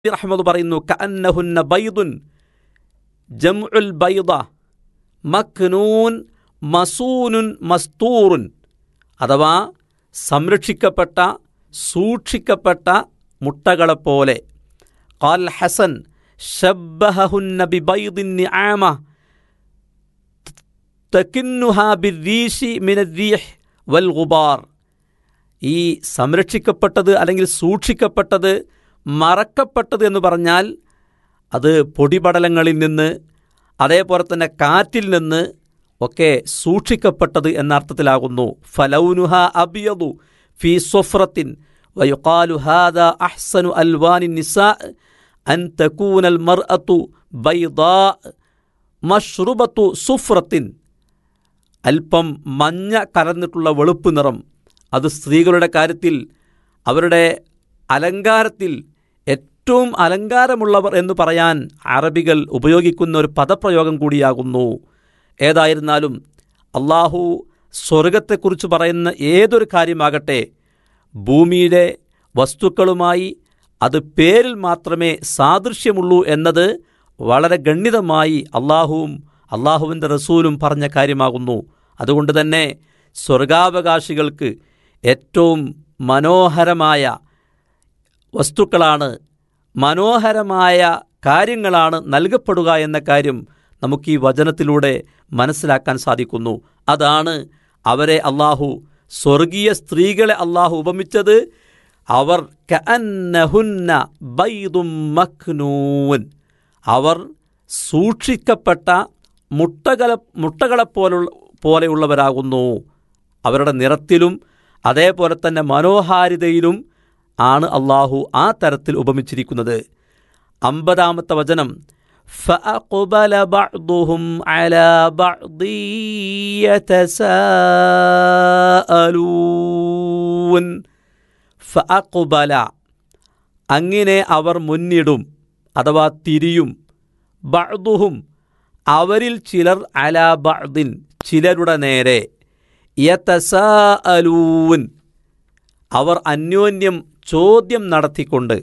റഹ്മദ് പറയുന്നു കഅന്നഹുന്ന ബൈദുൻ ജംഉൽ ബൈദ മക്നൂൻ മസൂനുൻ മസ്തൂറുൻ അഥവാ സംരക്ഷിക്കപ്പെട്ട സൂക്ഷിക്കപ്പെട്ട മുട്ടകളെപ്പോലെ ഖാൽ ഹസൻ ഷബ്ബഹുന്ന ബിബൈദിൻ നിആമ തകിന്നുഹാ ബിർരീശി മിനർരീഹ് വൽ ഗുബാർ ഈ സംരക്ഷിക്കപ്പെട്ടത് അല്ലെങ്കിൽ സൂക്ഷിക്കപ്പെട്ടത് മറക്കപ്പെട്ടത് എന്ന് പറഞ്ഞാൽ അത് പൊടിപടലങ്ങളിൽ നിന്ന് അതേപോലെ തന്നെ കാറ്റിൽ നിന്ന് ഒക്കെ സൂക്ഷിക്കപ്പെട്ടത് എന്ന അർത്ഥത്തിലാകുന്നു ഫലൗനുഹ അബിയദു ഫി സൊഫ്രത്തിൻ വയുക്കാലു ഹാദ അഹ്സനു അൽവാനി നിസാ അൻ തകൂനൽ മർഅത്തു ബൈദാ മഷ്റുബത്തു സുഫ്രത്തിൻ അല്പം മഞ്ഞ കലർന്നിട്ടുള്ള വെളുപ്പ് നിറം അത് സ്ത്രീകളുടെ കാര്യത്തിൽ അവരുടെ അലങ്കാരത്തിൽ ഏറ്റവും അലങ്കാരമുള്ളവർ എന്ന് പറയാൻ അറബികൾ ഉപയോഗിക്കുന്ന ഒരു പദപ്രയോഗം കൂടിയാകുന്നു ഏതായിരുന്നാലും അള്ളാഹു സ്വർഗത്തെക്കുറിച്ച് പറയുന്ന ഏതൊരു കാര്യമാകട്ടെ ഭൂമിയിലെ വസ്തുക്കളുമായി അത് പേരിൽ മാത്രമേ സാദൃശ്യമുള്ളൂ എന്നത് വളരെ ഗണ്യതമായി അള്ളാഹുവും അള്ളാഹുവിൻ്റെ റസൂലും പറഞ്ഞ കാര്യമാകുന്നു അതുകൊണ്ട് തന്നെ സ്വർഗാവകാശികൾക്ക് ഏറ്റവും മനോഹരമായ വസ്തുക്കളാണ് മനോഹരമായ കാര്യങ്ങളാണ് നൽകപ്പെടുക എന്ന കാര്യം നമുക്ക് ഈ വചനത്തിലൂടെ മനസ്സിലാക്കാൻ സാധിക്കുന്നു അതാണ് അവരെ അള്ളാഹു സ്വർഗീയ സ്ത്രീകളെ അള്ളാഹു ഉപമിച്ചത് അവർ കഅന്നഹുന്ന ബൈദും മക്നൂൻ അവർ സൂക്ഷിക്കപ്പെട്ട മുട്ടകളെ മുട്ടകളെപ്പോലുള്ള പോലെയുള്ളവരാകുന്നു അവരുടെ നിറത്തിലും അതേപോലെ തന്നെ മനോഹാരിതയിലും ആണ് അള്ളാഹു ആ തരത്തിൽ ഉപമിച്ചിരിക്കുന്നത് അമ്പതാമത്തെ വചനം فأقبل بعضهم على بعض يتساءلون فأقبل അങ്ങനെ അവർ മുന്നിടും അഥവാ തിരിയും ബഅ്ദുഹും അവരിൽ ചിലർ അലാ ബഅ്ദിൻ ചിലരുടെ നേരെ യതസാഅലൂൻ അവർ അന്യോന്യം ചോദ്യം നടത്തിക്കൊണ്ട്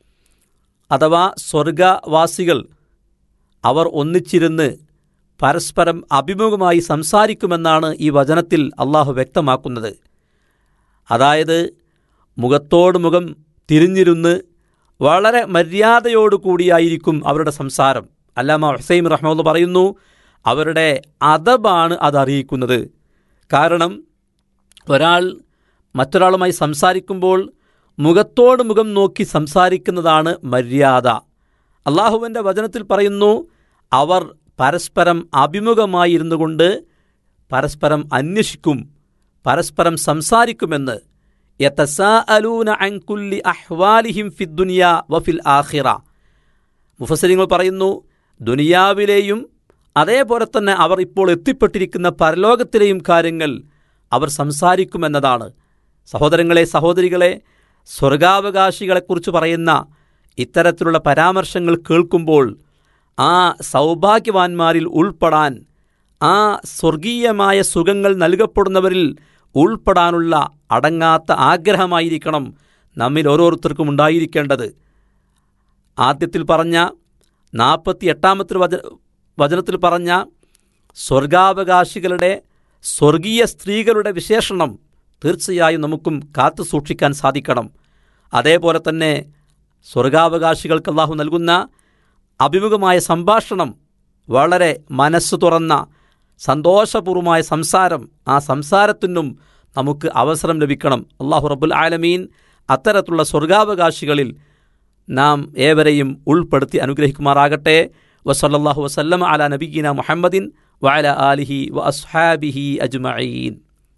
അഥവാ സ്വർഗവാസികൾ അവർ ഒന്നിച്ചിരുന്ന് പരസ്പരം അഭിമുഖമായി സംസാരിക്കുമെന്നാണ് ഈ വചനത്തിൽ അള്ളാഹു വ്യക്തമാക്കുന്നത് അതായത് മുഖത്തോട് മുഖം തിരിഞ്ഞിരുന്ന് വളരെ മര്യാദയോടുകൂടിയായിരിക്കും അവരുടെ സംസാരം അല്ലാമ ഹുസൈം റഹ്മുള്ള പറയുന്നു അവരുടെ അദബാണ് അതറിയിക്കുന്നത് കാരണം ഒരാൾ മറ്റൊരാളുമായി സംസാരിക്കുമ്പോൾ മുഖത്തോട് മുഖം നോക്കി സംസാരിക്കുന്നതാണ് മര്യാദ അള്ളാഹുവിൻ്റെ വചനത്തിൽ പറയുന്നു അവർ പരസ്പരം അഭിമുഖമായി ഇരുന്നു കൊണ്ട് പരസ്പരം അന്വേഷിക്കും പരസ്പരം സംസാരിക്കുമെന്ന് യതസാഅലൂന അൻ കുല്ലി അഹ്വാലിഹിം ഫിദ്ദുനിയ വഫിൽ ആഖിറ മുഫസരിങ്ങൾ പറയുന്നു ദുനിയാവിലെയും അതേപോലെ തന്നെ അവർ ഇപ്പോൾ എത്തിപ്പെട്ടിരിക്കുന്ന പരലോകത്തിലെയും കാര്യങ്ങൾ അവർ സംസാരിക്കുമെന്നതാണ് സഹോദരങ്ങളെ സഹോദരികളെ സ്വർഗാവകാശികളെക്കുറിച്ച് പറയുന്ന ഇത്തരത്തിലുള്ള പരാമർശങ്ങൾ കേൾക്കുമ്പോൾ ആ സൗഭാഗ്യവാന്മാരിൽ ഉൾപ്പെടാൻ ആ സ്വർഗീയമായ സുഖങ്ങൾ നൽകപ്പെടുന്നവരിൽ ഉൾപ്പെടാനുള്ള അടങ്ങാത്ത ആഗ്രഹമായിരിക്കണം നമ്മിൽ ഓരോരുത്തർക്കും ഉണ്ടായിരിക്കേണ്ടത് ആദ്യത്തിൽ പറഞ്ഞ നാൽപ്പത്തി എട്ടാമത്തെ വച വചനത്തിൽ പറഞ്ഞ സ്വർഗാവകാശികളുടെ സ്വർഗീയ സ്ത്രീകളുടെ വിശേഷണം തീർച്ചയായും നമുക്കും കാത്തു സൂക്ഷിക്കാൻ സാധിക്കണം അതേപോലെ തന്നെ സ്വർഗാവകാശികൾക്ക് അള്ളാഹു നൽകുന്ന അഭിമുഖമായ സംഭാഷണം വളരെ മനസ്സ് തുറന്ന സന്തോഷപൂർവമായ സംസാരം ആ സംസാരത്തിനും നമുക്ക് അവസരം ലഭിക്കണം അള്ളാഹു റബ്ബുൽ ആലമീൻ അത്തരത്തിലുള്ള സ്വർഗാവകാശികളിൽ നാം ഏവരെയും ഉൾപ്പെടുത്തി അനുഗ്രഹിക്കുമാറാകട്ടെ വസല്ലാഹു വസല്ലം അല നബീന മുഹമ്മദിൻ വഅല ആലിഹി വ അസ്ഹാബിഹി അജ്മഈൻ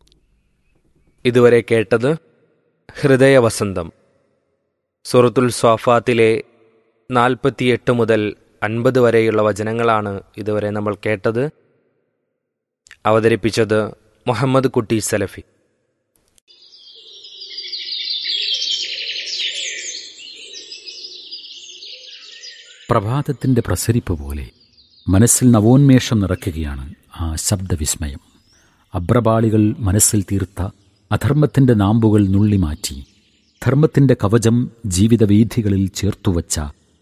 ഇതുവരെ കേട്ടത് ഹൃദയവസന്തം സൂറത്തുൽ സ്വാഫാത്തിലെ നാൽപ്പത്തിയെട്ട് മുതൽ അൻപത് വരെയുള്ള വചനങ്ങളാണ് ഇതുവരെ നമ്മൾ കേട്ടത് അവതരിപ്പിച്ചത് മുഹമ്മദ് കുട്ടി സലഫി പ്രഭാതത്തിൻ്റെ പ്രസരിപ്പ് പോലെ മനസ്സിൽ നവോന്മേഷം നിറയ്ക്കുകയാണ് ആ ശബ്ദവിസ്മയം അബ്രപാളികൾ മനസ്സിൽ തീർത്ത അധർമ്മത്തിൻ്റെ നാമ്പുകൾ നുള്ളിമാറ്റി ധർമ്മത്തിൻ്റെ കവചം ജീവിതവീഥികളിൽ ചേർത്തുവച്ച